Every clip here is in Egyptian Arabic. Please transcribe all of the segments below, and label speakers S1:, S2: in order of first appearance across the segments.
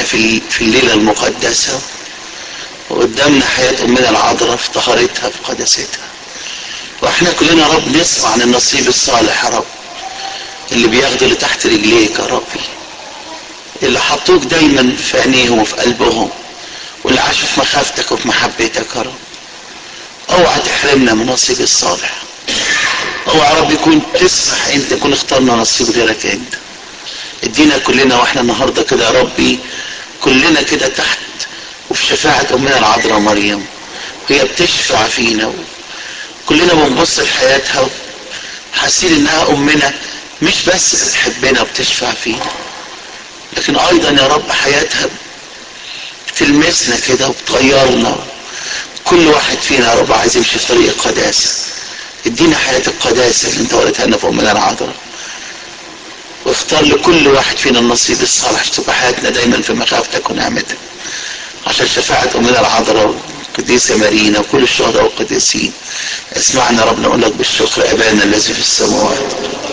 S1: في في الليلة المقدسة وقدامنا حياة أمنا العذراء في طهارتها في قداستها واحنا كلنا يا رب نسمع عن النصيب الصالح يا رب اللي بياخده اللي تحت رجليك يا ربي اللي حطوك دايما في عينيهم وفي قلبهم واللي عاشوا في مخافتك وفي محبتك يا رب اوعى تحرمنا من نصيب الصالح اوعى يا رب يكون تسمح انت يكون اخترنا نصيب غيرك انت ادينا كلنا واحنا النهارده كده يا ربي كلنا كده تحت وفي شفاعة امنا العذراء مريم وهي بتشفع فينا كلنا بنبص لحياتها حاسين انها امنا مش بس بتحبنا وبتشفع فينا لكن ايضا يا رب حياتها بتلمسنا كده وبتغيرنا كل واحد فينا يا رب عايز يمشي في طريق القداسه ادينا حياه القداسه اللي انت وريتها لنا في امنا العذراء واختار لكل واحد فينا النصيب الصالح تبقى حياتنا دايما في مخافتك ونعمتك عشان شفاعة أمنا العذراء والقديسة مارينا وكل الشهداء والقديسين اسمعنا ربنا نقول لك بالشكر أبانا الذي في السماوات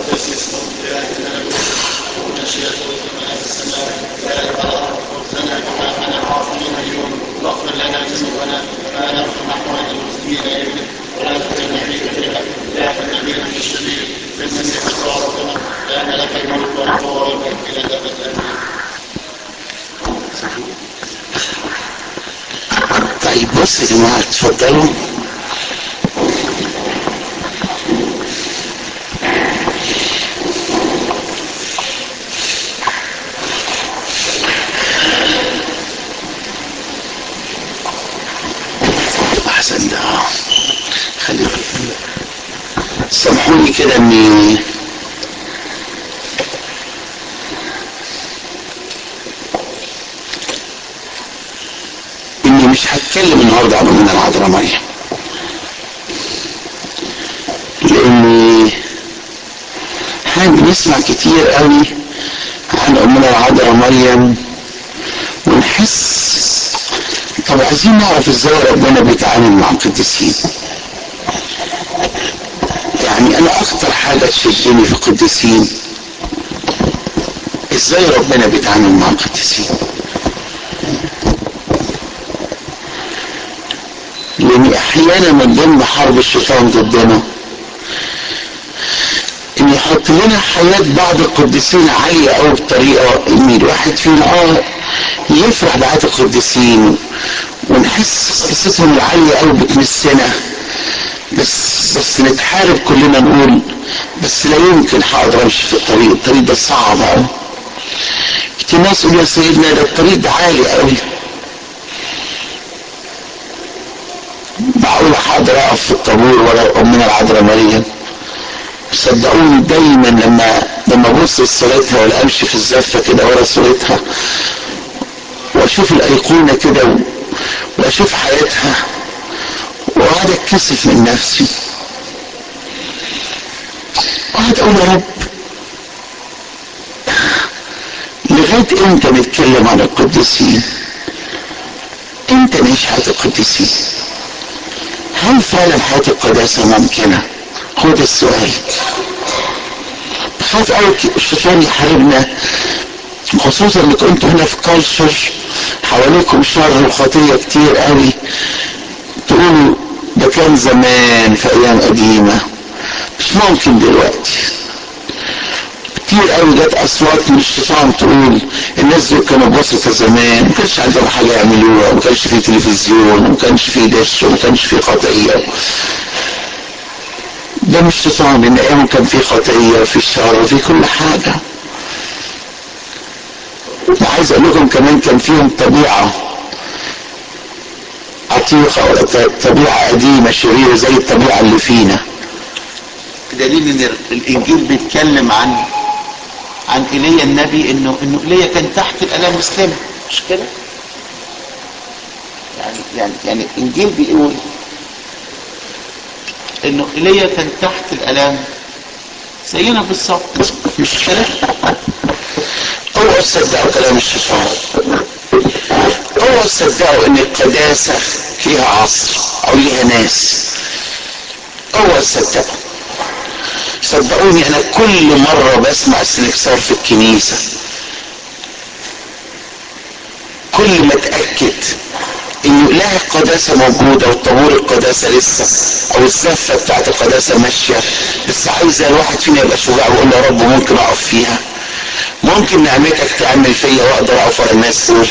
S2: واغفر لنا ذنوبنا ما نغفر نحن المسلمين ولا تجعلنا في فتنة لا تنبينا في الشرير بالمسيح يسوع ربنا لأن لك الملك والقوة والمجد إلى الأبد آمين
S1: طيب بص يا جماعة اتفضلوا أحسن ده خلي سامحوني كده إني اني مش هتكلم النهارده عن امنا العذراء مريم لاني احنا بنسمع كتير قوي عن امنا العذراء مريم ونحس طب عايزين نعرف ازاي ربنا بيتعامل مع القديسين يعني انا اكتر حاجه تشدني في القديسين ازاي ربنا بيتعامل مع القديسين لان احيانا من ضمن حرب الشيطان ضدنا ان يحط لنا حياة بعض القديسين عالية قوي بطريقة ان الواحد فينا اه يفرح بحياة القديسين ونحس قصتهم العالية قوي بتمسنا بس بس نتحارب كلنا نقول بس لا يمكن هقدر امشي في الطريق الطريق ده صعب قوي كتير ناس يقولوا يا سيدنا ده الطريق ده عالي قوي معقول حاضر اقف في الطابور ورا امنا العذراء مريم صدقوني دايما لما لما ابص لصورتها ولا امشي في الزفه كده ورا صورتها واشوف الايقونه كده و- واشوف حياتها واقعد اتكسف من نفسي واقعد اقول يا رب لغايه امتى نتكلم عن القديسين؟ امتى نعيش حياه القديسين؟ هل فعلا حياة القداسة ممكنة؟ هو ده السؤال. بخاف قوي الشيطان يحاربنا خصوصا انك انتوا هنا في كالتشر حواليكم شر وخطية كتير قوي تقولوا ده كان زمان في ايام قديمة مش ممكن دلوقتي كتير قوي جت اصوات من الشيطان تقول الناس دول كانوا بسطة زمان ما كانش عندهم حاجه يعملوها ما كانش في تلفزيون وما كانش في دش وما كانش في خطيه ده مش شيطان ان ايامهم كان في خطيه وفي شر وفي كل حاجه وعايز اقول لكم كمان كان فيهم طبيعه عتيقه ولا ط- طبيعه قديمه شريره زي الطبيعه اللي فينا بدليل ان الانجيل بيتكلم عن عن ايليا النبي انه انه ايليا كان تحت الالام مسلمه مش كده؟ يعني يعني يعني الانجيل بيقول انه ايليا كان تحت الالام زينا بالظبط مش كده؟ اوعوا تصدقوا كلام الشيطان اوعوا تصدقوا ان القداسه ليها عصر او ليها ناس اوعوا تصدقوا صدقوني انا كل مرة بسمع سنكسار في الكنيسة كل ما اتاكد ان اله القداسه موجوده والطابور القداسه لسه او الزفه بتاعت القداسه ماشيه بس عايزه الواحد فينا يبقى شجاع ويقول يا رب ممكن اقف فيها ممكن نعمتك تعمل فيا واقدر اقف ورا الناس دول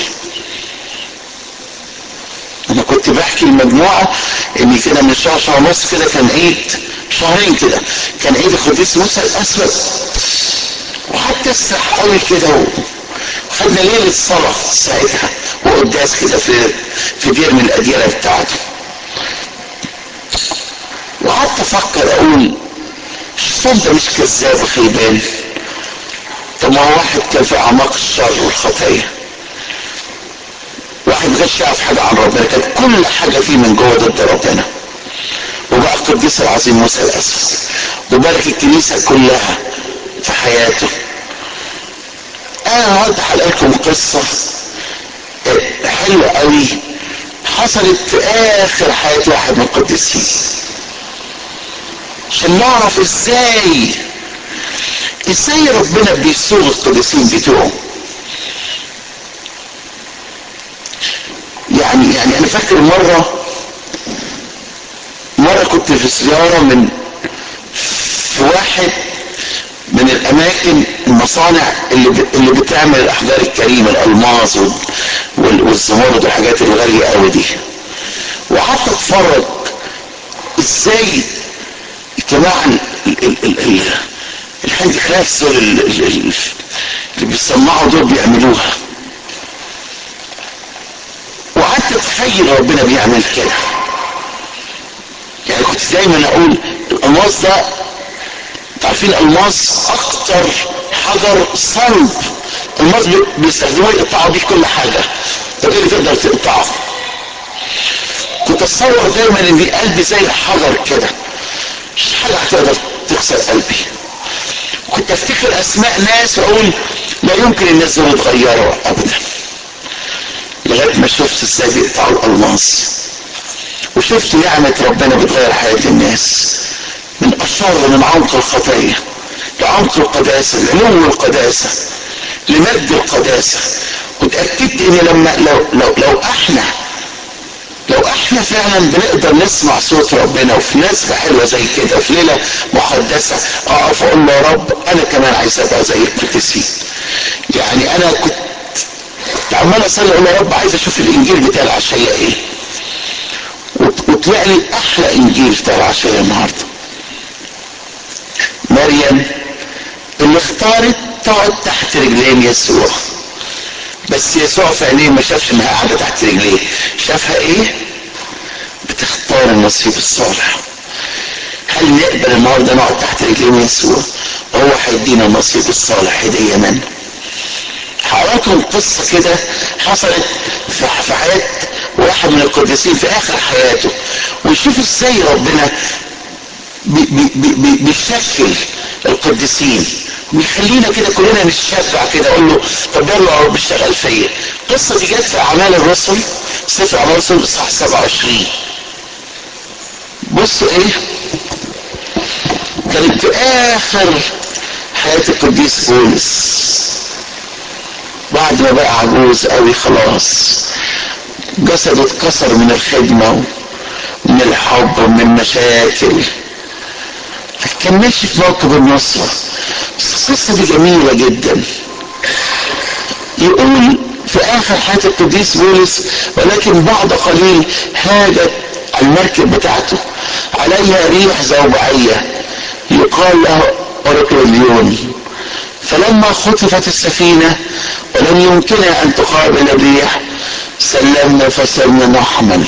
S1: انا كنت بحكي المجموعه ان كده من شهر شهر ونص كده كان عيد شهرين كده كان عيد القديس موسى الاسود وقعدت اسرح قوي كده وخدنا ليله صلاه ساعتها وقداس كده في في دير من الاديره بتاعته وقعدت افكر اقول الشيطان ده مش كذاب وخيبان طب ما هو واحد كان في اعماق الشر والخطيه واحد غش يعرف حاجه عن ربنا كانت كل حاجه فيه من جوه ضد ربنا وبقى القديس العظيم موسى الاسود وبارك الكنيسه كلها في حياته انا النهارده هحكي لكم قصه حلوه قوي حصلت في اخر حياه واحد من القديسين عشان نعرف ازاي ازاي ربنا بيسوق القديسين بتوعه يعني يعني انا فاكر مره مره كنت في زياره من في واحد من الاماكن المصانع اللي ب... اللي بتعمل الاحجار الكريمه الالماس وال... وال... والزمرد والحاجات الغاليه قوي دي وقعدت اتفرج ازاي الجماعه ال... ال... ال... ال... الهاند كرافتس دول ال... ال... ال... اللي بيصنعوا دول بيعملوها وقعدت اتخيل ربنا بيعمل كده يعني كنت دايما اقول الالماس ده عارفين الماس اكتر حجر صلب الماس بيستخدموه يقطعوا بيه كل حاجه طب ايه اللي تقدر تقطعه كنت اتصور دايما ان قلبي زي الحجر كده مش حاجه هتقدر تكسر قلبي كنت افتكر اسماء ناس واقول لا يمكن الناس دول يتغيروا ابدا لغايه ما شفت ازاي بيقطعوا الالماس وشفت نعمه ربنا بتغير حياه الناس من الشر من عمق الخطيه لعمق القداسه لعلو القداسه لمجد القداسه وتاكدت ان لما لو لو لو احنا لو احنا فعلا بنقدر نسمع صوت ربنا وفي ناس حلوه زي كده في ليله مقدسه اقف اقول له يا رب انا كمان عايز ابقى زي القديسين يعني انا كنت عمال اصلي اقول يا رب عايز اشوف الانجيل بتاع العشيه ايه وطلع لي احلى انجيل بتاع العشيه النهارده مريم اللي اختارت تقعد تحت رجلين يسوع بس يسوع في عينيه ما شافش انها قاعده تحت رجليه شافها ايه بتختار النصيب الصالح هل نقبل النهارده نقعد تحت رجلين يسوع وهو هيدينا النصيب الصالح هديه منه هقراكم قصه كده حصلت في حياه واحد من القديسين في اخر حياته ويشوف ازاي ربنا بي بي بي بيشكل القديسين ويخلينا كده كلنا نتشجع كده اقول له طب يلا يا رب اشتغل فيا القصه دي جت في اعمال الرسل سفر اعمال الرسل اصحاح 27 بصوا ايه كانت في اخر حياه القديس بولس بعد ما بقى عجوز قوي خلاص جسده اتكسر من الخدمه ومن الحب ومن المشاكل كان ماشي في موكب النصرة بس القصة دي جميلة جدا يقول في آخر حياة القديس بولس ولكن بعد قليل هاجت المركب بتاعته عليها ريح زوبعية يقال له أوركليون فلما خطفت السفينة ولم يمكنها أن تقابل الريح سلمنا فصرنا نحمل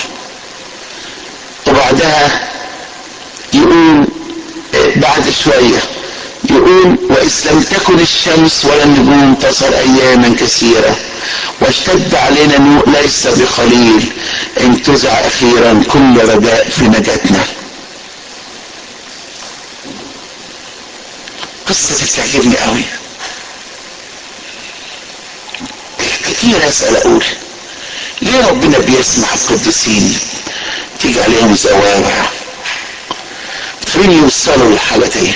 S1: وبعدها يقول بعد شوية يقول وإذ لم تكن الشمس ولا النجوم تظهر أياما كثيرة واشتد علينا نوء ليس بقليل انتزع أخيرا كل رجاء في نجاتنا قصة بتعجبني قوي كتير أسأل أقول ليه ربنا بيسمح القديسين تيجي عليهم زوابع فين يوصلوا للحالة دي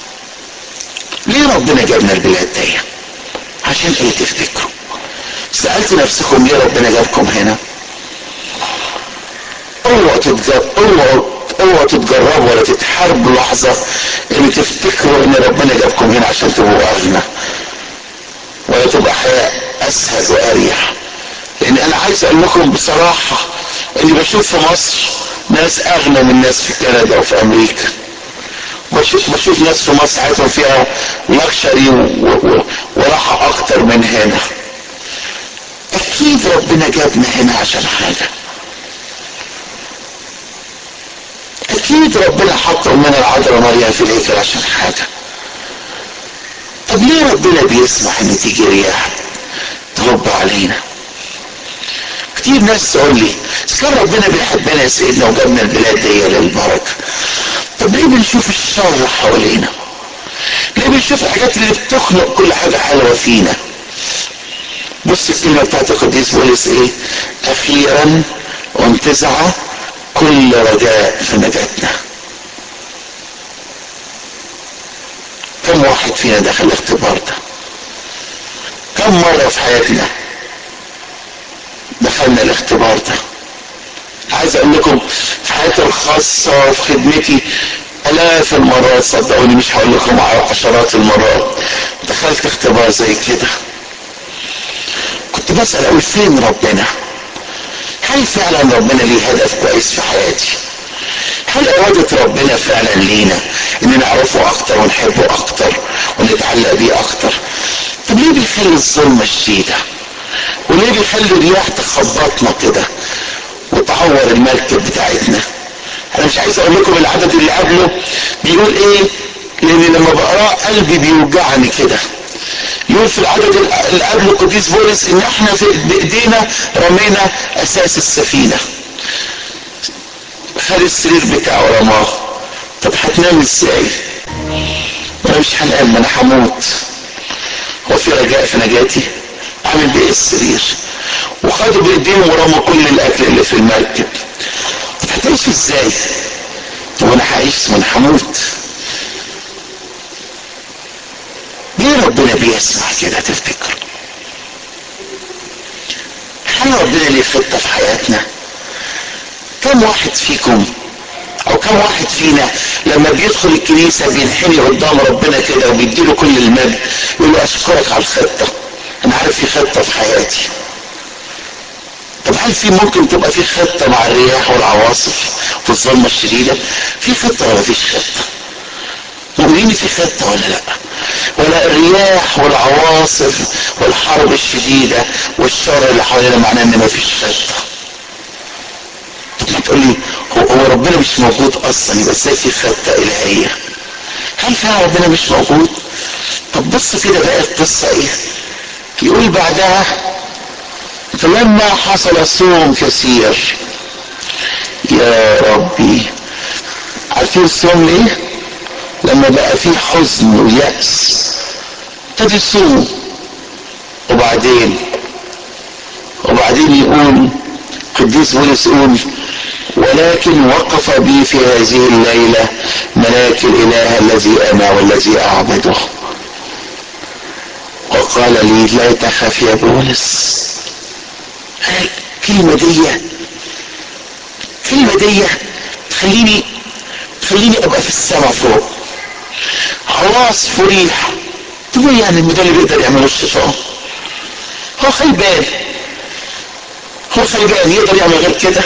S1: ليه ربنا جابنا البلاد دي عشان ايه تفتكروا سألت سألتوا نفسكم ليه ربنا جابكم هنا اوعوا تتجرب اوعوا اوعوا تتجربوا ولا تتحاربوا لحظة ان تفتكروا ان ربنا جابكم هنا عشان تبقوا اغنى ولا تبقى حياة اسهل واريح لان انا عايز اقول لكم بصراحة اني بشوف في مصر ناس اغنى من ناس في كندا وفي امريكا بشوف بشوف ناس في مصر حياتهم فيها لكشري وراحة اكتر من هنا اكيد ربنا جابنا هنا عشان حاجة اكيد ربنا حط امنا العذراء مريم في الهيكل عشان حاجة طب ليه ربنا بيسمح ان تيجي رياح تهب علينا كتير ناس تقول لي كان ربنا بيحبنا يا سيدنا وجابنا البلاد دي للبركه طب ليه بنشوف الشر حوالينا ليه بنشوف الحاجات اللي بتخلق كل حاجة حلوة فينا بص الكلمة بتاعت القديس بولس ايه اخيرا وانتزع كل رجاء في نجاتنا كم واحد فينا دخل الاختبار ده كم مرة في حياتنا دخلنا الاختبار ده عايز اقول لكم في حياتي الخاصة في خدمتي الاف المرات صدقوني مش هقول لكم عشرات المرات دخلت اختبار زي كده كنت بسأل اقول فين ربنا هل فعلا ربنا ليه هدف كويس في حياتي هل ارادة ربنا فعلا لينا ان نعرفه اكتر ونحبه اكتر ونتعلق بيه اكتر طب ليه بيخلي الظلمة الشديدة وليه بيخلي الرياح تخبطنا كده وتعور المركب بتاعتنا انا مش عايز اقول لكم العدد اللي قبله بيقول ايه لان لما بقراه قلبي بيوجعني كده يقول في العدد اللي قبله قديس بولس ان احنا في بايدينا رمينا اساس السفينه خد السرير بتاعه رماه طب هتنام ازاي انا مش هنام انا هموت هو في رجاء في نجاتي عامل بايه السرير وخدوا بايديهم ورموا كل الاكل اللي في المركب طب هتعيش ازاي طب انا هعيش ما انا هموت ليه ربنا بيسمع كده تفتكر هل ربنا ليه خطه في حياتنا كم واحد فيكم او كم واحد فينا لما بيدخل الكنيسه بينحني قدام ربنا كده وبيديله كل المجد يقول له اشكرك على الخطه انا عارف في خطه في حياتي طب هل في ممكن تبقى في خطه مع الرياح والعواصف والظلمه الشديده في خطه ولا فيش خطه مؤمنين في خطه ولا لا ولا الرياح والعواصف والحرب الشديده والشر اللي حوالينا معناه ان مفيش خطه طب تقول لي هو, هو ربنا مش موجود اصلا يبقى ازاي في خطه الهيه هل فعلا ربنا مش موجود طب بص كده بقى القصه ايه يقول بعدها فلما حصل صوم كثير يا ربي عارفين الصوم ليه لما بقى فيه حزن ويأس ابتدي يصوم وبعدين وبعدين يقول قديس بولس يقول ولكن وقف بي في هذه الليلة ملاك الإله الذي أنا والذي أعبده وقال لي لا تخف يا بولس الكلمة دي الكلمة دي تخليني تخليني ابقى في السماء فوق عواصف وريح تقول يعني ده اللي بيقدر يعمله الشيطان هو خيبان هو خيبان يقدر يعمل غير كده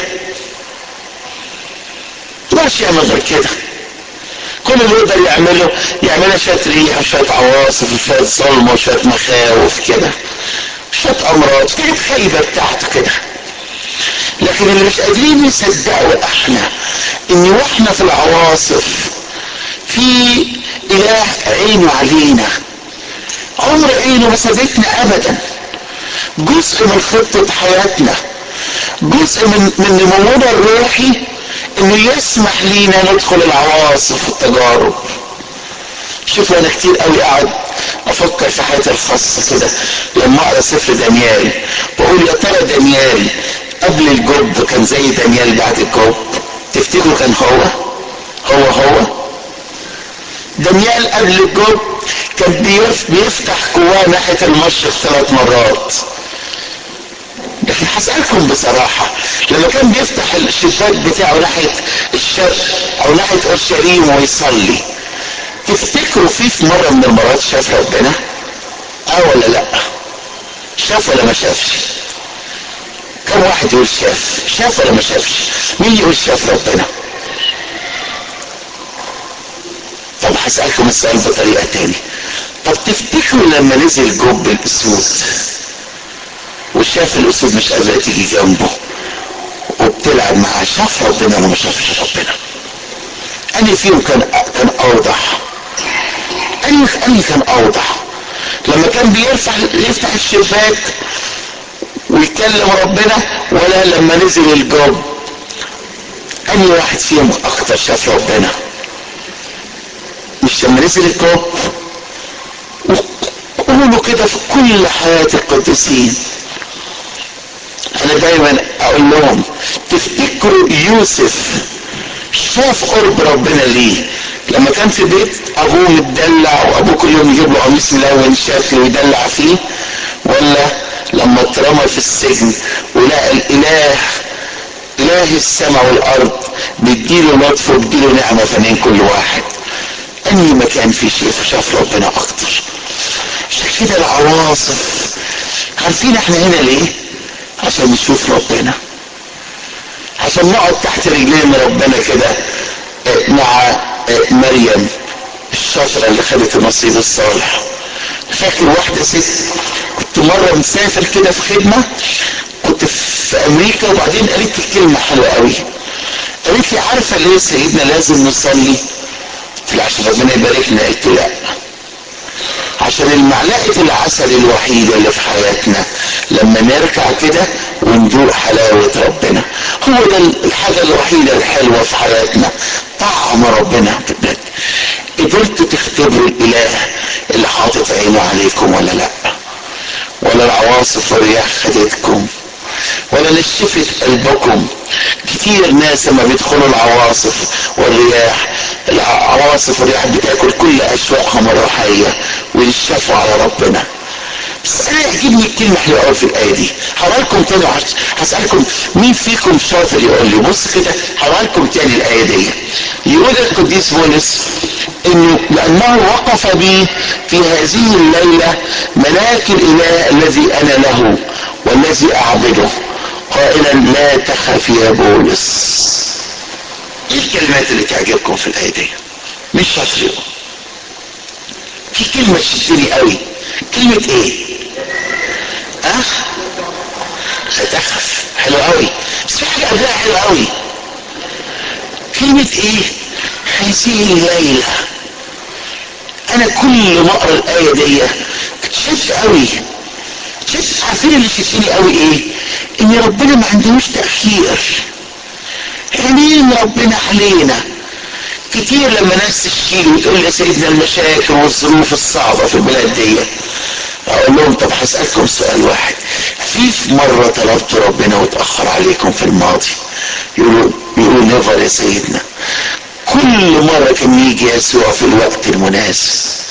S1: مش يعمل غير كده كل اللي يقدر يعمله يعملها شوية ريح وشوية عواصف وشوية ظلمة وشوية مخاوف كده شوية أمراض كانت خيبة بتاعته كده لكن اللي مش قادرين يصدقوا احنا ان واحنا في العواصف في اله عينه علينا عمر عينه ما سابتنا ابدا جزء من خطة حياتنا جزء من من نمونا الروحي انه يسمح لينا ندخل العواصف والتجارب شوفوا انا كتير قوي قاعد افكر في حياتي الخاصه كده لما اقرا سفر دانيال بقول يا ترى دانيال قبل الجب كان زي دانيال بعد الجب تفتكروا كان هو هو هو دانيال قبل الجب كان بيفتح جواه ناحيه المشرق ثلاث مرات هسألكم بصراحة لما كان بيفتح الشباك بتاعه ناحية الشرق او ناحية اورشليم ويصلي تفتكروا في في مرة من المرات شاف ربنا اه ولا لا شاف ولا ما شافش كم واحد يقول شاف شاف ولا ما شافش مين يقول شاف ربنا طب هسألكم السؤال بطريقة تاني طب تفتكروا لما نزل جب الاسود وشاف الاسود مش قادرة تيجي جنبه وبتلعب معاه شاف ربنا ولا ما شافش ربنا اني فيهم كان كان اوضح اني اني كان اوضح لما كان بيرفع يفتح الشباك ويكلم ربنا ولا لما نزل الجب اني واحد فيهم اكتر شاف ربنا مش لما نزل الجب قولوا كده في كل حياة القديسين انا دايما اقول لهم تفتكروا يوسف شاف قرب ربنا ليه لما كان في بيت ابوه متدلع وابوه كل يوم يجيب له قميص ملون شكل ويدلع فيه ولا لما اترمى في السجن ولقى الاله اله السماء والارض بيديله لطف وبيديله نعمه فنين كل واحد انهي مكان فيه شاف شاف ربنا اكتر عشان كده العواصف عارفين احنا هنا ليه عشان نشوف ربنا عشان نقعد تحت رجلين ربنا كده مع مريم الشاطره اللي خدت النصيب الصالح فاكر واحده ست كنت مره مسافر كده في خدمه كنت في امريكا وبعدين قالت لي كلمه حلوه قوي قالت لي عارفه ليه سيدنا لازم نصلي قلت لها عشان ربنا يباركنا قلت لا عشان المعلقة العسل الوحيدة اللي في حياتنا لما نركع كده وندوق حلاوة ربنا هو ده الحاجة الوحيدة الحلوة في حياتنا طعم ربنا بجد قدرتوا تختبروا الإله اللي حاطط عينه عليكم ولا لا ولا العواصف والرياح خدتكم ولا نشفت قلبكم كتير ناس لما بيدخلوا العواصف والرياح العواصف والرياح بتاكل كل اشواقهم الروحيه وينشفوا على ربنا بس انا يعجبني الكلمه حلوه قوي في الايه دي هقرا لكم تاني هسالكم مين فيكم شاطر يقول لي بص كده هقرا لكم تاني الايه دي يقول القديس بولس انه لانه وقف بي في هذه الليله ملاك الاله الذي انا له والذي اعبده قائلا لا تخف يا بولس ايه الكلمات اللي تعجبكم في الايه دي مش شاطر في كلمه تشدني قوي كلمه ايه ها أه؟ لا تخف حلو قوي بس في حاجه قبلها حلوه قوي كلمه ايه هذه الليله انا كل ما اقرا الايه دي اتشد قوي شفت عارفين اللي شدني قوي ايه ان ربنا ما عندهوش تاخير حنين ربنا علينا كتير لما ناس تشكيلي وتقول لي يا سيدنا المشاكل والظروف الصعبة في البلاد دي اقول لهم طب هسألكم سؤال واحد في في مرة طلبت ربنا واتأخر عليكم في الماضي يقولوا يقولوا نيفر يا سيدنا كل مرة كان يجي يسوع في الوقت المناسب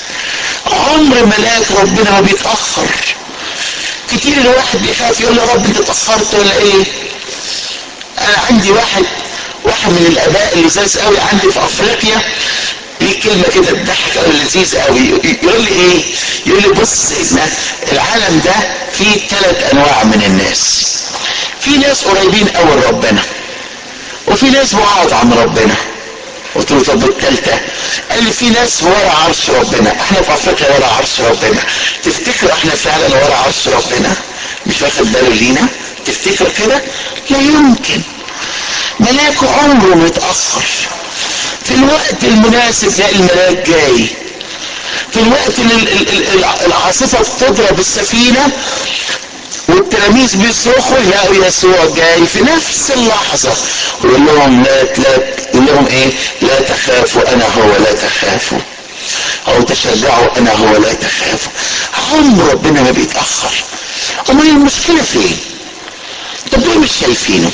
S1: عمر ملاك ربنا ما بيتأخر كتير الواحد بيخاف يقول يا رب انت اتأخرت ولا ايه انا عندي واحد واحد من الاباء اللذاذ قوي عندي في افريقيا ليه كلمه كده تضحك قوي لذيذ قوي يقول لي ايه يقول لي بص سيدنا العالم ده فيه ثلاث انواع من الناس في ناس قريبين قوي لربنا وفي ناس بعاد عن ربنا قلت له طب الثالثه قال لي في ناس ورا عرش ربنا احنا في افريقيا ورا عرش ربنا تفتكروا احنا فعلا ورا عرش ربنا مش واخد باله لينا تفتكر كده لا يمكن ملاك عمره ما يتأخر في الوقت المناسب تلاقي الملاك جاي في الوقت اللي العاصفة بتضرب السفينة والتلاميذ بيصرخوا يلاقوا يسوع جاي في نفس اللحظة ويقول لهم لا لا يقول لهم ايه لا تخافوا انا هو لا تخافوا او تشجعوا انا هو لا تخافوا عمر ربنا ما بيتأخر امال المشكلة فين طب ليه مش شايفينه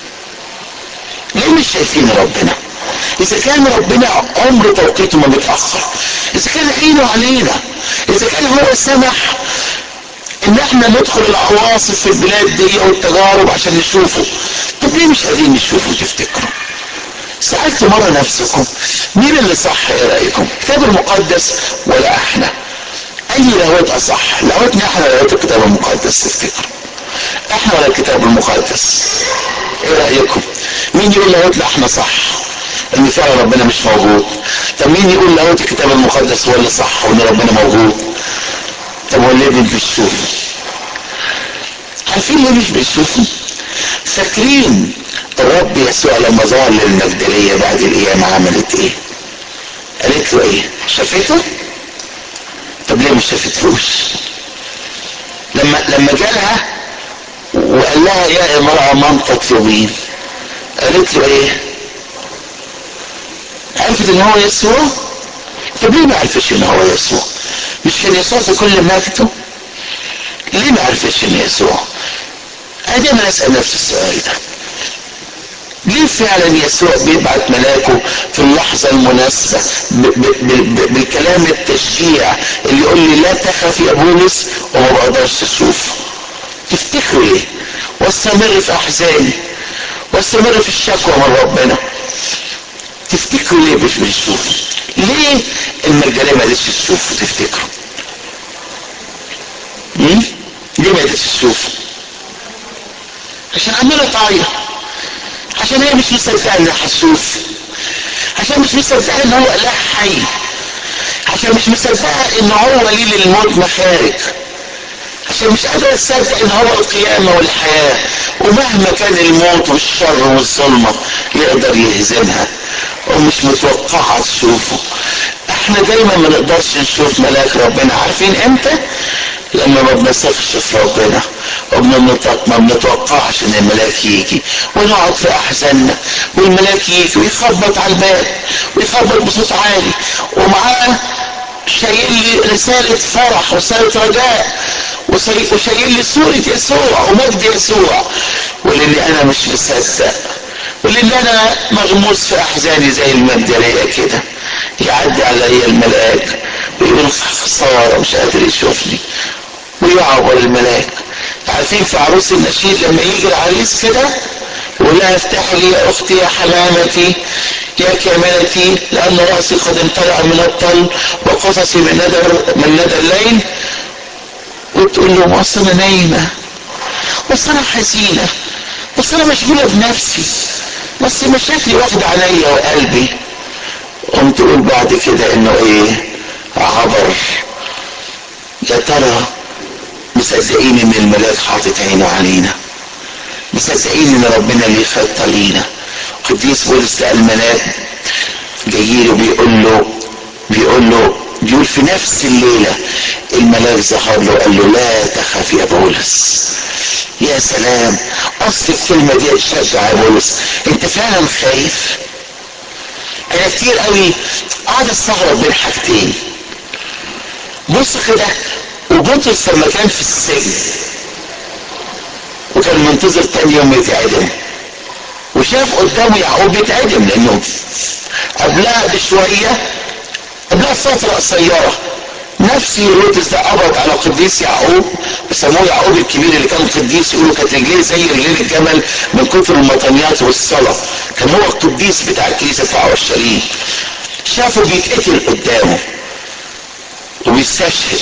S1: ليه مش شايفين ربنا اذا كان ربنا عمر توقيته ما بيتاخر اذا كان عينه علينا اذا كان هو سمح ان احنا ندخل العواصف في البلاد دي والتجارب عشان نشوفه طب ليه مش قادرين نشوفه تفتكروا سألت مرة نفسكم مين اللي صح ايه رأيكم الكتاب المقدس ولا احنا اي لاهوت اصح لاهوتنا احنا لاهوت الكتاب المقدس تفتكروا احنا ولا الكتاب المقدس ايه رأيكم مين يقول لاهوتنا احنا صح ان فعلا ربنا مش موجود طب مين يقول لاهوت الكتاب المقدس هو اللي صح وان ربنا موجود طب وليه مش بيشوفوا عارفين ليه مش بيشوفوا فاكرين الرب يسوع لما ظهر للمجدلية بعد القيامة عملت ايه قالت له ايه شافته طب ليه مش شافتهوش لما لما جالها وقال لها يا امرأة من تطلبين قالت له ايه عرفت ان هو يسوع طب ليه ما عرفش ان هو يسوع مش كان يسوع في كل مجده ليه ما عرفش ان يسوع انا دايما اسال نفس السؤال ده ليه فعلا يسوع بيبعت ملاكه في اللحظة المناسبة ب ب ب بالكلام التشجيع اللي يقول لي لا تخف يا بولس وما بقدرش اشوفه تفتكروا ايه واستمر في احزاني واستمر في الشكوى من ربنا تفتكروا ليه مش بنشوف ليه المجانية ما قدرتش تشوفه تفتكروا ليه ما قدرتش تشوفه عشان عمالة تعيط عشان هي مش مصدقه انها هتشوف عشان مش مصدقه ان هو اله حي عشان مش مصدقه ان هو ليه للموت مخارج عشان مش قادره تصدق ان هو القيامه والحياه ومهما كان الموت والشر والظلمه يقدر يهزمها ومش متوقعه تشوفه احنا دايما ما نقدرش نشوف ملاك ربنا عارفين امتى لما ما بنثقش في ربنا وما بنتوقعش ان الملاك يجي ونقعد في احزاننا والملاك يجي ويخبط على الباب ويخبط بصوت عالي ومعاه شايل لي رسالة فرح ورسالة رجاء وشايل لي صورة يسوع ومجد يسوع ولاني انا مش مصدق ولاني انا مغموس في احزاني زي المجدلية كده يعدي عليا الملاك ويقول خسارة مش قادر يشوفني ويعبر الملاك عارفين في عروس النشيد لما يجي العريس كده يقول لها افتحي لي يا اختي يا حمامتي يا كاملتي لان راسي قد امتلأ من الطل وقصصي من ندى من ندى الليل وتقول له بص انا نايمه بس انا حزينه بس انا مشغوله بنفسي بس مشاكلي واخده عليا وقلبي قمت تقول بعد كده انه ايه عبر يا ترى مصدقين ان الملاك حاطط عينه علينا مصدقين ان ربنا ليه خطه لينا قديس بولس لقى الملاك جاي له بيقول له بيقول له بيقول في نفس الليله الملاك ظهر له قال له لا تخف يا بولس يا سلام اصل الكلمه دي تشجع يا بولس انت فعلا خايف انا كتير قوي قاعد استغرب بين حاجتين بص كده وبطرس لما كان في السجن وكان منتظر تاني يوم يتعدم وشاف قدامه يعقوب يتعدم لانه قبلها بشويه قبلها فتره قصيره نفس هيرودس ده قبض على قديس يعقوب بيسموه يعقوب الكبير اللي كان قديس يقولوا كانت رجليه زي رجلين الجمل من كتر المطنيات والصلاه كان هو القديس بتاع الكنيسه بتاع اورشليم شافه بيتقتل قدامه وبيستشهد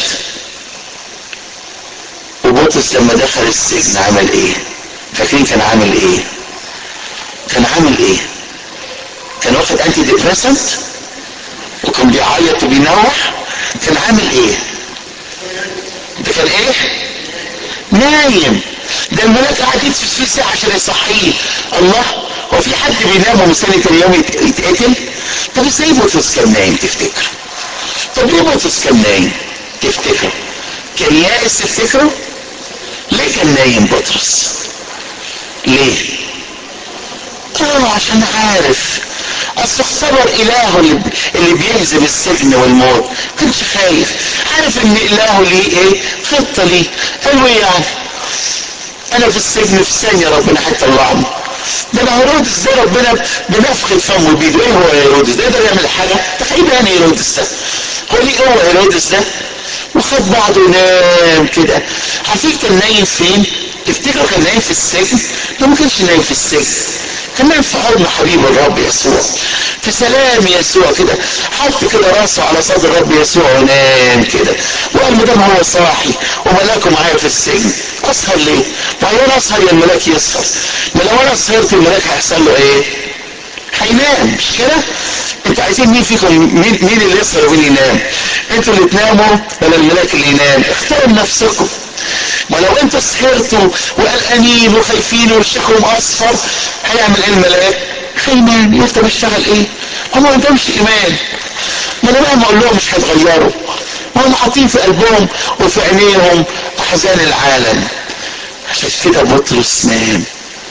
S1: وبطرس لما دخل السجن عمل ايه فاكرين كان عامل ايه كان عامل ايه كان واخد انتي ديبريسنت وكان بيعيط وبينوح كان عامل ايه ده كان ايه نايم ده الملاك قاعد يدفس فيه ساعة عشان يصحيه الله هو في حد بينام ومستني تاني يوم يتقتل طب ازاي بطرس كان نايم تفتكر طب ليه بطرس كان نايم تفتكر كان يائس تفتكره ليه كان نايم بطرس ليه اه عشان عارف اصل اختبر الهه اللي, اللي بيهزم السجن والموت كانش خايف عارف ان الهه ليه ايه خطه ليه قال ايه يعني انا في السجن في ثانيه ربنا هيطلعني ده انا هيرودس ده ربنا بنفخ فمه بايده ايه هو هيرودس ده يقدر يعمل حاجه تخيل يعني هيرودس ده هو ليه هو هيرودس ده خد بعضه ونام كده عارفين كان نايم فين تفتكروا كان نايم في السجن لا ما كانش نايم في السجن كان نايم في حضن حبيب الرب يسوع في سلام يسوع كده حط كده راسه على صدر الرب يسوع ونام كده وقال ما دام هو صاحي وملاكه معايا في السجن اسهر ليه؟ ما هو انا اسهر يا الملاك يسهر ما لو انا سهرت الملاك هيحصل له ايه؟ هينام مش كده؟ انتوا عايزين مين فيكم مين, مين اللي يسهر ومين ينام؟ انتوا اللي تناموا ولا الملاك اللي ينام؟ اختاروا لنفسكم ما لو انتوا سهرتوا وقلقانين وخايفين وشكلهم اصفر هيعمل ايه الملاك؟ هينام يقول طب اشتغل ايه؟ هم ما عندهمش ايمان ما انا مهما اقول لهم مش هيتغيروا هم حاطين في قلبهم وفي عينيهم احزان العالم عشان كده بطرس نام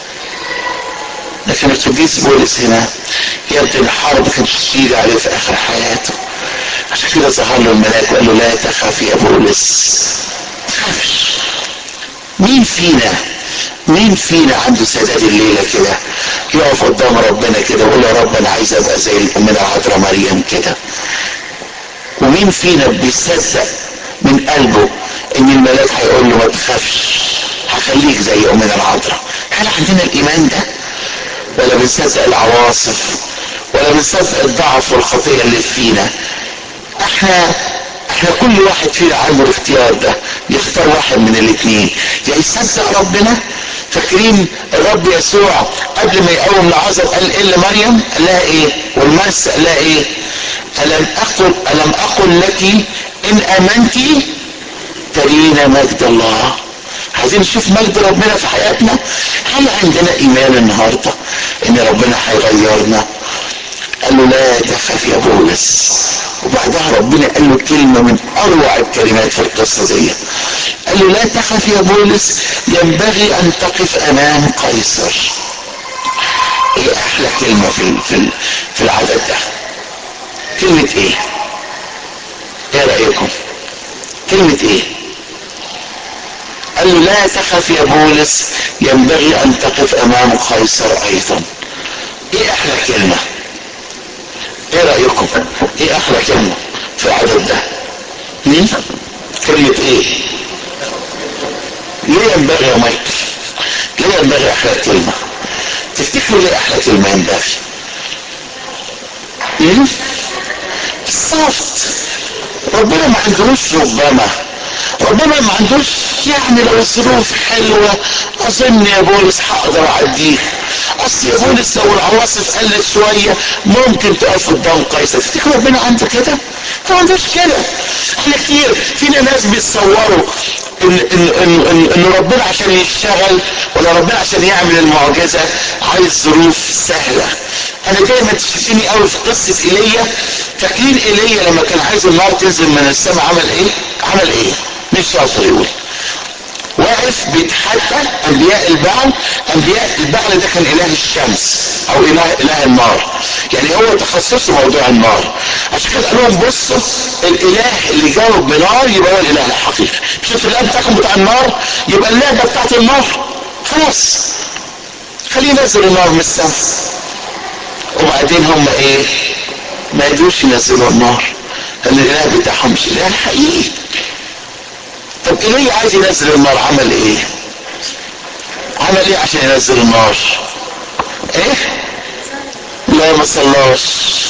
S1: لكن القديس بولس هنا يبدو الحرب كانت شديدة عليه في آخر حياته عشان كده ظهر له الملاك وقال له لا تخاف يا بولس تخافش مين فينا مين فينا عنده سداد الليلة كده يقف قدام ربنا كده ويقول يا رب أنا عايز أبقى زي أمنا العذراء مريم كده ومين فينا بيصدق من قلبه إن الملاك هيقول له ما تخافش هخليك زي أمنا العذراء هل عندنا الإيمان ده؟ ولا بنصدق العواصف ولا بنصدق الضعف والخطيه اللي فينا احنا احنا كل واحد فينا عنده الاختيار ده يختار واحد من الاثنين يا يصدق ربنا فاكرين الرب يسوع قبل ما يقوم لعازر قال ايه لمريم قال لها ايه والمرس قال لها ايه الم اقل الم اقل لك ان امنتي ترين مجد الله عايزين نشوف مجد ربنا في حياتنا هل عندنا ايمان النهارده ان ربنا هيغيرنا قال له لا تخاف يا بولس وبعدها ربنا قال له كلمة من أروع الكلمات في القصة دي قال له لا تخف يا بولس ينبغي أن تقف أمام قيصر إيه أحلى كلمة في في في العدد ده كلمة إيه؟ إيه رأيكم؟ كلمة إيه؟ قال له لا تخف يا بولس ينبغي ان تقف امام قيصر ايضا ايه احلى كلمه ايه رايكم ايه احلى كلمه في العدد ده مين كلمه ايه ليه ينبغي يا مايكل ليه ينبغي احلى كلمه تفتكروا ليه احلى كلمه ينبغي مين الصفت ربنا ما عندهوش ربما ربنا ما عندوش يعني لو الظروف حلوة أظن يا بولس هقدر أعديها أصل يا بولس لو العواصف قلت شوية ممكن تقف قدام قيصر تفتكر ربنا عنده كده؟ ما عندوش كده احنا كتير فينا ناس بيتصوروا ان ان ان ان, إن ربنا عشان يشتغل ولا ربنا عشان يعمل المعجزة عايز ظروف سهلة انا دايما تشوفيني قوي في قصة ايليا فاكرين ايليا لما كان عايز النار تنزل من السماء عمل ايه؟ عمل ايه؟ مش شاطر يقول واقف بيتحدى انبياء البعل انبياء البعل ده كان اله الشمس او اله اله النار يعني هو تخصصه موضوع النار عشان كده قال لهم بصوا الاله اللي جاوب بنار يبقى هو الاله الحقيقي شوف الاله بتاعكم بتاع النار يبقى اللعبه بتاعت النار خلاص خليه ينزل النار من السماء وبعدين هم ايه ما يقدروش ينزلوا النار لان الاله بتاعهم مش الاله الحقيقي طب ايليا عايز ينزل النار عمل ايه عمل ايه عشان ينزل النار ايه لا ما صلاش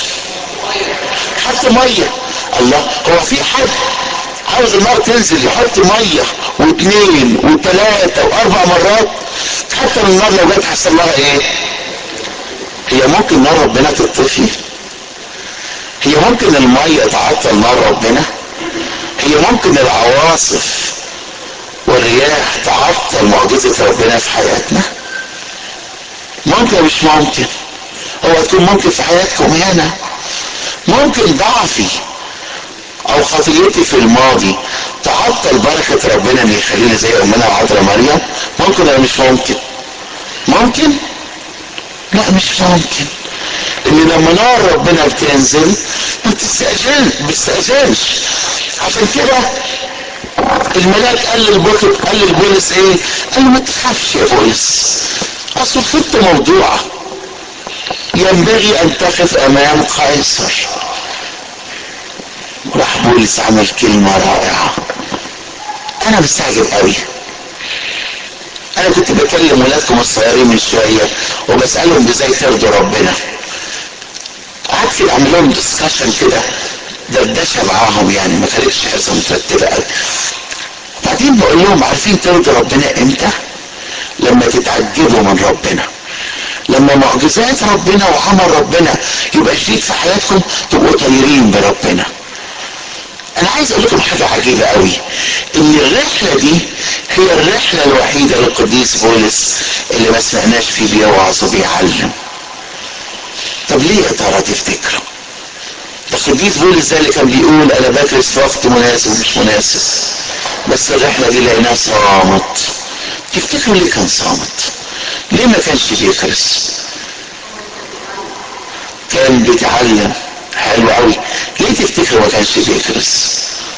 S1: حط ميه الله هو في حد عاوز النار تنزل يحط ميه واثنين وثلاثه واربع مرات حتى النار لو جت هيحصل لها ايه هي ممكن نار ربنا تطفي هي ممكن الميه تعطل نار ربنا هي ممكن العواصف والرياح تعطل معجزة ربنا في حياتنا ممكن مش ممكن هو تكون ممكن في حياتكم هنا ممكن ضعفي او خطيتي في الماضي تعطل بركة ربنا ان يخليني زي امنا العذراء مريم ممكن ولا مش ممكن ممكن لا مش ممكن ان لما نار ربنا بتنزل ما بتستأذن بتستأذنش عشان كده الملاك قال للبولس قال للبولس ايه؟ قال له ما تخافش يا بولس اصل الخطه موضوعه ينبغي ان تقف امام قيصر راح بولس عمل كلمه رائعه انا مستعجب قوي انا كنت بكلم ولادكم الصغيرين من شويه وبسالهم ازاي ترضوا ربنا قعدت كده اعمل لهم ديسكشن كده دردشه معاهم يعني ما كانتش حصه مترتبه قوي بعدين بقول لهم عارفين ترضوا ربنا امتى؟ لما تتعجبوا من ربنا لما معجزات ربنا وعمل ربنا يبقى شديد في حياتكم تبقوا طايرين بربنا انا عايز اقول لكم حاجه عجيبه قوي ان الرحله دي هي الرحله الوحيده للقديس بولس اللي ما سمعناش فيه بيوعظ وبيعلم طب ليه يا ترى تفتكروا ده القديس بولس ده اللي كان بيقول انا بكرس في وقت مناسب مش مناسب بس الرحله دي لقيناه صامت تفتكروا ليه كان صامت ليه ما كانش بيكرس كان بيتعلم حلو قوي ليه تفتكروا ما كانش بيكرس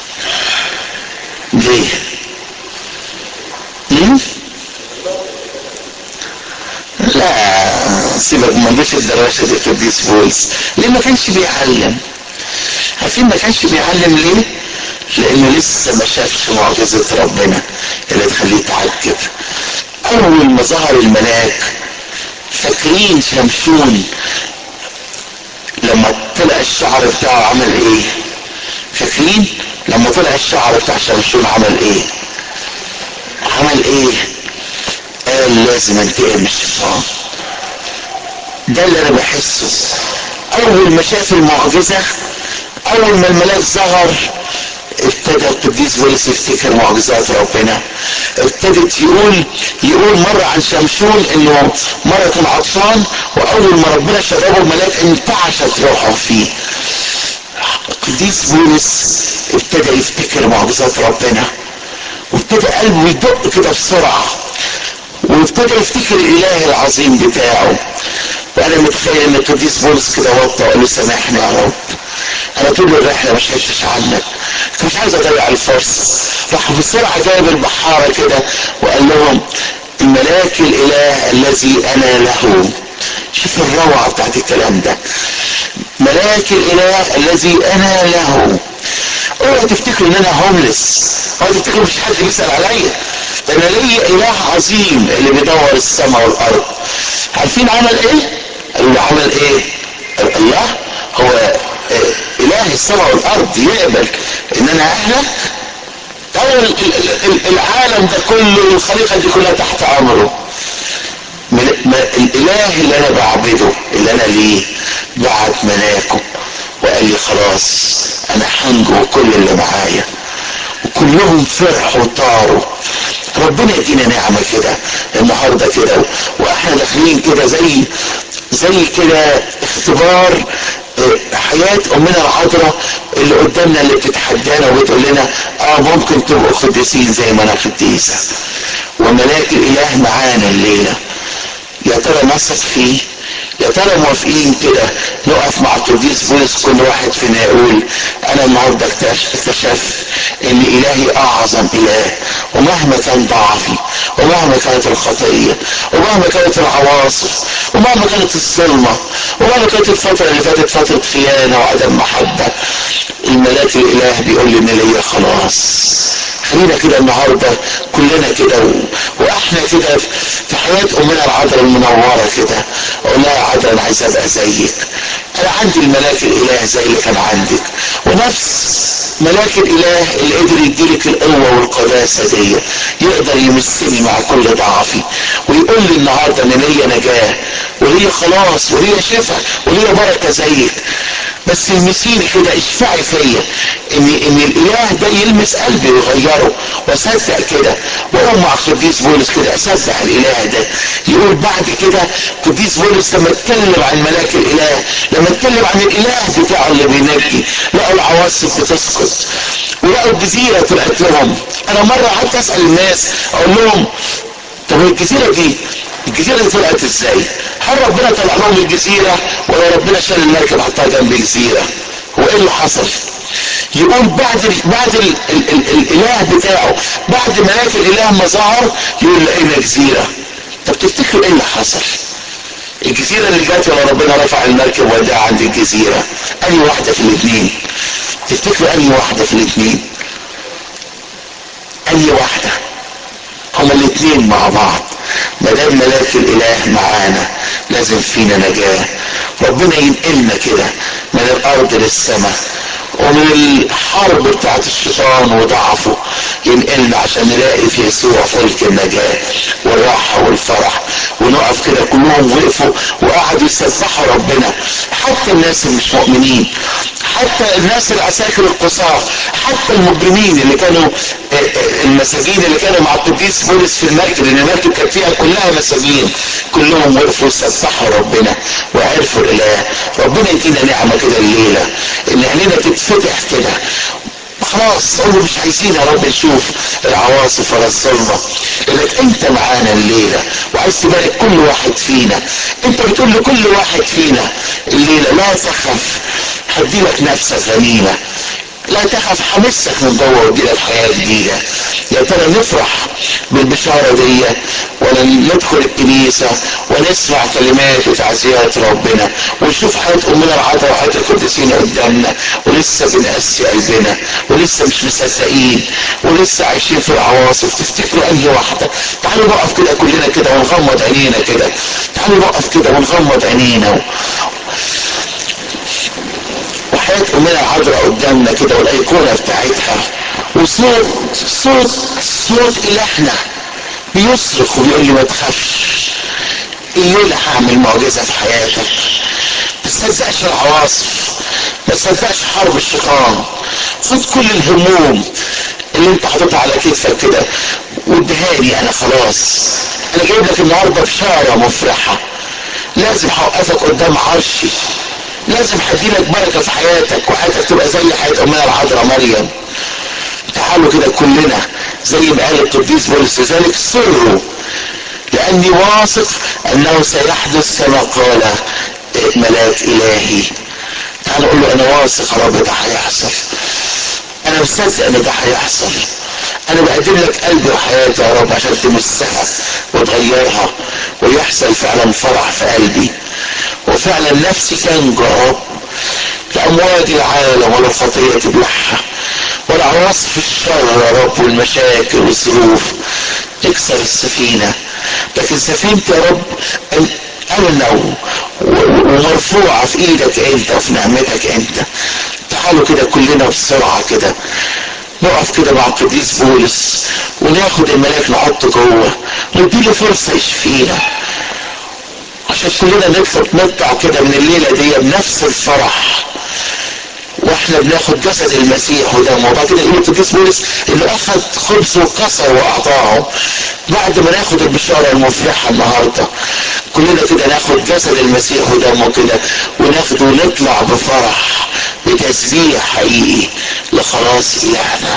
S1: ليه مم؟ لا سيبك ما جيش الدراسة دي القديس بولس ليه ما كانش بيعلم عارفين ما كانش بيعلم ليه لانه لسه ما شافش معجزة ربنا اللي تخليه يتعجب اول ما ظهر الملاك فاكرين شمشون لما طلع الشعر بتاعه عمل ايه فاكرين لما طلع الشعر بتاع شمشون عمل ايه عمل ايه قال لازم انتقم من الشيطان ده اللي انا بحسه اول ما شاف المعجزة اول ما الملاك ظهر ابتدى القديس بولس يفتكر معجزات ربنا ابتدت يقول يقول مرة عن شمشون انه مرة كان عطشان واول ما ربنا شربه الملاك انتعشت روحه فيه القديس بولس ابتدى يفتكر معجزات ربنا وابتدى قلبه يدق كده بسرعة وابتدى يفتكر الاله العظيم بتاعه وانا متخيل ان القديس بولس كده وطى وقال له سامحني يا رب انا طول الرحله ما شفتش عنك مش عايز اضيع الفرصه راح بسرعه جايب البحاره كده وقال لهم الملاك الاله الذي انا له شوف الروعه بتاعت الكلام ده ملاك الاله الذي انا له اوعوا تفتكروا ان انا هوملس اوعوا تفتكروا مش حد بيسال عليا ده انا ليا اله عظيم اللي بيدور السماء والارض عارفين عمل ايه؟ قالوا له عمل ايه؟ الله هو اله السماء والارض يقبل ان انا اهلك اول العالم ده كله الخليقه دي كلها تحت امره الاله اللي انا بعبده اللي انا ليه بعت ملاكه وقال لي خلاص انا هنجو كل اللي معايا وكلهم فرحوا وطاروا ربنا يدينا نعمه كده النهارده كده واحنا داخلين كده زي زي كده اختبار حياة أمنا العذراء اللي قدامنا اللي بتتحدانا وبتقول لنا اه ممكن تبقوا قديسين زي ما انا قديسة وملاك الإله معانا الليلة يا ترى نثق فيه يا ترى موافقين كده نقف مع القديس بولس كل واحد فينا يقول انا النهارده اكتشفت ان الهي اعظم اله ومهما كان ضعفي ومهما كانت الخطيه ومهما كانت العواصف ومهما كانت الظلمه ومهما كانت الفتره اللي فاتت فتره خيانه وعدم محبه الملاك الاله بيقول لي ان ليا خلاص خلينا كده النهارده كلنا كده و... واحنا كده في حياه امنا العذراء المنوره كده اقول لها يا عذراء انا عايز ابقى زيك انا عندي الملاك الاله زي اللي كان عندك ونفس ملاك الاله اللي قدر يديلك القوه والقداسه دي يقدر يمسني مع كل ضعفي ويقول لي النهارده ان ليا نجاه وليا خلاص وليا شفاء وليا بركه زيك بس المسيني كده اشفعي فيا ان ان الاله ده يلمس قلبي ويغيره واصدق كده واقوم مع قديس بولس كده اسبح الاله ده يقول بعد كده قديس بولس لما اتكلم عن ملاك الاله لما اتكلم عن الاله بتاعه اللي بينجي لقوا العواصف بتسقط ولقوا الجزيره طلعت لهم انا مره قعدت اسال الناس اقول لهم طب الجزيره دي الجزيرة دي طلعت ازاي؟ هل ربنا طلع لهم الجزيرة ولا ربنا شال المركب حطها جنب الجزيرة؟ هو ايه اللي حصل؟ يقول بعد ال بعد ال ال ال الاله بتاعه بعد ملاك الاله ما ظهر يقول لقينا جزيرة طب تفتكروا ايه اللي حصل؟ الجزيرة اللي جت ولا ربنا رفع المركب وداها عند الجزيرة؟ أي واحدة في الاثنين؟ تفتكروا أي واحدة في الاثنين؟ انهي واحدة هما الاتنين مع بعض ما دام ملاك الاله معانا لازم فينا نجاة ربنا ينقلنا كده من الارض للسماء ومن الحرب بتاعت الشيطان وضعفه ينقلنا عشان نلاقي في يسوع فلك النجاة والراحة والفرح ونقف كده كلهم وقفوا وقعدوا يسبحوا ربنا حتى الناس اللي مش مؤمنين حتى الناس العساكر القصار حتى المجرمين اللي كانوا المساجين اللي كانوا مع القديس بولس في المركب لان المركب كانت فيها كلها مساجين كلهم وقفوا يسبحوا ربنا وعرفوا الاله ربنا يدينا نعمه كده الليله ان عينينا تتفتح كده خلاص قولوا مش عايزين يا رب نشوف العواصف ولا الظلمة انك انت معانا الليلة وعايز تبارك كل واحد فينا انت بتقول لكل واحد فينا الليلة لا تخف هديلك نفسك غنيمة لا تخف حمسك من جوه واديلك حياة جديدة يا ترى نفرح بالبشارة دي ولا ندخل الكنيسة ونسمع كلمات وتعزيات ربنا ونشوف حياة أمنا العذراء وحياة القديسين قدامنا ولسه بنقسي قلبنا ولسه مش مصدقين ولسه عايشين في العواصف تفتكروا أنهي واحدة تعالوا نقف كده كلنا كده ونغمض عينينا كده تعالوا نقف كده ونغمض عينينا وحياة أمنا العذراء قدامنا كده والأيقونة بتاعتها وصوت صوت صوت إلهنا بيصرخ وبيقول لي ما تخافش الليلة هعمل معجزة في حياتك ما تصدقش العواصف ما تصدقش حرب الشيطان خد كل الهموم اللي انت حاططها على كتفك كده وادهاني انا خلاص انا جايب لك النهارده بشاره مفرحه لازم هوقفك قدام عرشي لازم هديلك بركه في حياتك وحياتك تبقى زي حياه امنا العذراء مريم تعالوا كده كلنا زي ما قال القديس بولس لذلك سروا لاني واثق انه سيحدث كما قال ملاك الهي تعالوا قول له انا واثق يا رب ده هيحصل انا مصدق ان ده هيحصل انا بقدم لك قلبي وحياتي يا رب عشان تمسها وتغيرها ويحصل فعلا فرح في قلبي وفعلا نفسي تنجو يا رب لأمواج العالم ولا الخطية تبلعها ولا عواصف الشر يا رب والمشاكل والظروف تكسر السفينة لكن سفينتي يا رب أمنة ومرفوعة في إيدك أنت وفي نعمتك أنت تعالوا كده كلنا بسرعة كده نقف كده مع القديس بولس وناخد الملاك نحطه جوه نديله فرصة يشفينا عشان كلنا نطلع كده من الليلة دي بنفس الفرح واحنا بناخد جسد المسيح ودمه وبعد كده يقول القديس بولس انه اخذ خبز وكسر واعطاهم بعد ما ناخد البشاره المفرحه النهارده كلنا كده ناخد جسد المسيح ودمه كده وناخده ونطلع بفرح بتسبيح حقيقي لخلاص الهنا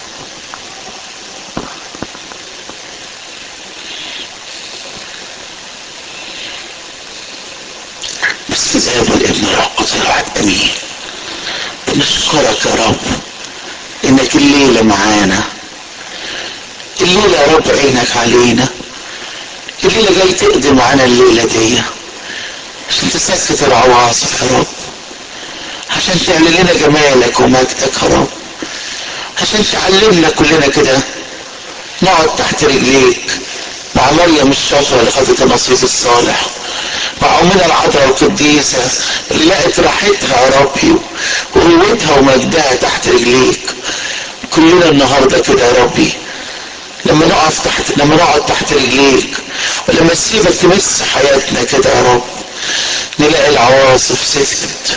S1: بسم الله والابن والقدس الواحد امين بنشكرك يا رب انك الليلة معانا الليلة يا رب عينك علينا الليلة جاي تقضي معانا الليلة دي عشان تسكت العواصف يا رب عشان تعلن لنا جمالك ومجدك يا رب عشان تعلمنا كلنا كده نقعد تحت رجليك مع مريم الشاطرة اللي خدت النصيب الصالح مع أمنا العذراء القديسة اللي لقت راحتها يا ربي وقوتها ومجدها تحت رجليك كلنا النهارده كده يا ربي لما نقف تحت لما نقعد تحت رجليك ولما تسيبك تمس حياتنا كده يا رب نلاقي العواصف سكتت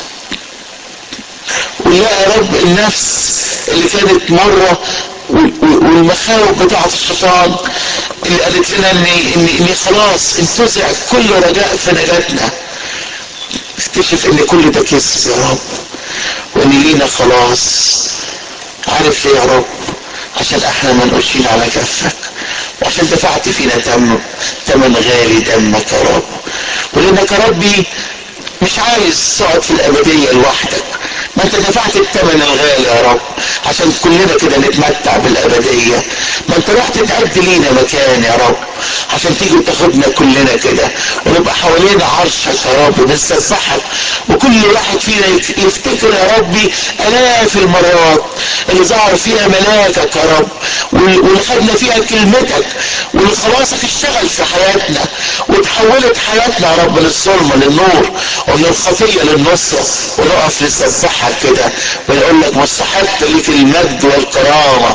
S1: ونلاقي يا رب النفس اللي كانت مره والمخاوف بتاعت الشيطان اللي قالت لنا ان ان ان خلاص انتزع كل رجاء في نجاتنا اكتشف ان كل ده كذب يا رب وان لينا خلاص عارف ليه يا رب عشان احنا منقوشين على كفك وعشان دفعت فينا دم ثمن غالي دمك يا رب ولانك يا ربي مش عايز تقعد في الابديه لوحدك ما ما انت دفعت الثمن الغالي يا رب عشان كلنا كده نتمتع بالابديه ما انت رحت تأدي لينا مكان يا رب عشان تيجي وتاخدنا كلنا كده ونبقى حوالين عرشك يا رب ونسبحك وكل واحد فينا يفتكر يا ربي الاف المرات اللي ظهر فيها ملاكك يا رب واللي خدنا فيها كلمتك واللي خلاصك اشتغل في حياتنا وتحولت حياتنا يا رب من الظلمه للنور ومن الخطيه للنصره ونقف نسبحك كده ونقول لك مستحق ليك المجد والكرامه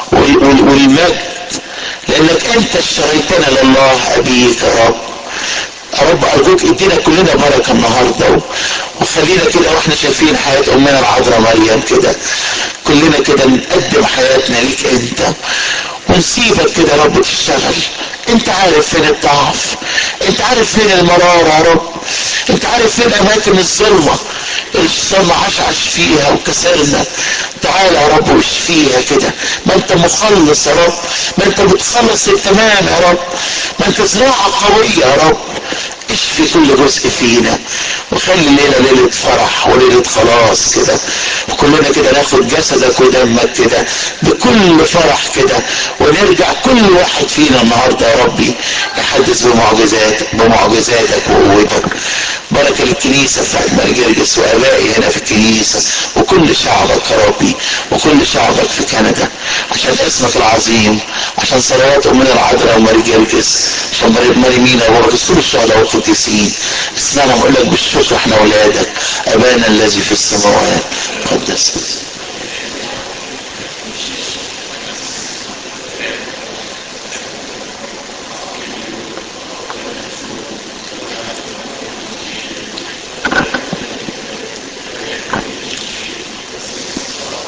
S1: والمجد لانك انت اشتريتنا لله ابيك يا رب يا رب ارجوك ادينا كلنا بركه النهارده وخلينا كده واحنا شايفين حياه امنا العذراء مريم كده كلنا كده نقدم حياتنا ليك انت ونسيبك كده يا رب تشتغل انت عارف فين الضعف انت عارف فين المرارة يا رب انت عارف فين اماكن الظلمة الشيطان عشعش فيها وكسرنا تعالى يا رب واشفيها كده ما انت مخلص يا رب ما انت بتخلص التمام يا رب ما انت زراعة قوية يا رب اشفي كل جزء فينا وخلي الليله ليله فرح وليله خلاص كده وكلنا كده ناخد جسدك ودمك كده بكل فرح كده ونرجع كل واحد فينا النهارده يا ربي يحدث بمعجزاتك بمعجزاتك وقوتك بركة للكنيسة بتاعت مرجرجس وآبائي هنا في الكنيسة وكل شعبك يا ربي وكل شعبك في كندا عشان اسمك العظيم عشان صلوات أمنا العذراء ومرجرجس عشان مريمينا وبركس كل الشهداء والقديسين اسمعنا نقول لك بالشكر احنا أولادك أبانا الذي في السماوات قدس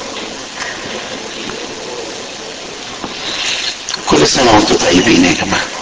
S1: كل سنة وانتم طيبين يا جماعة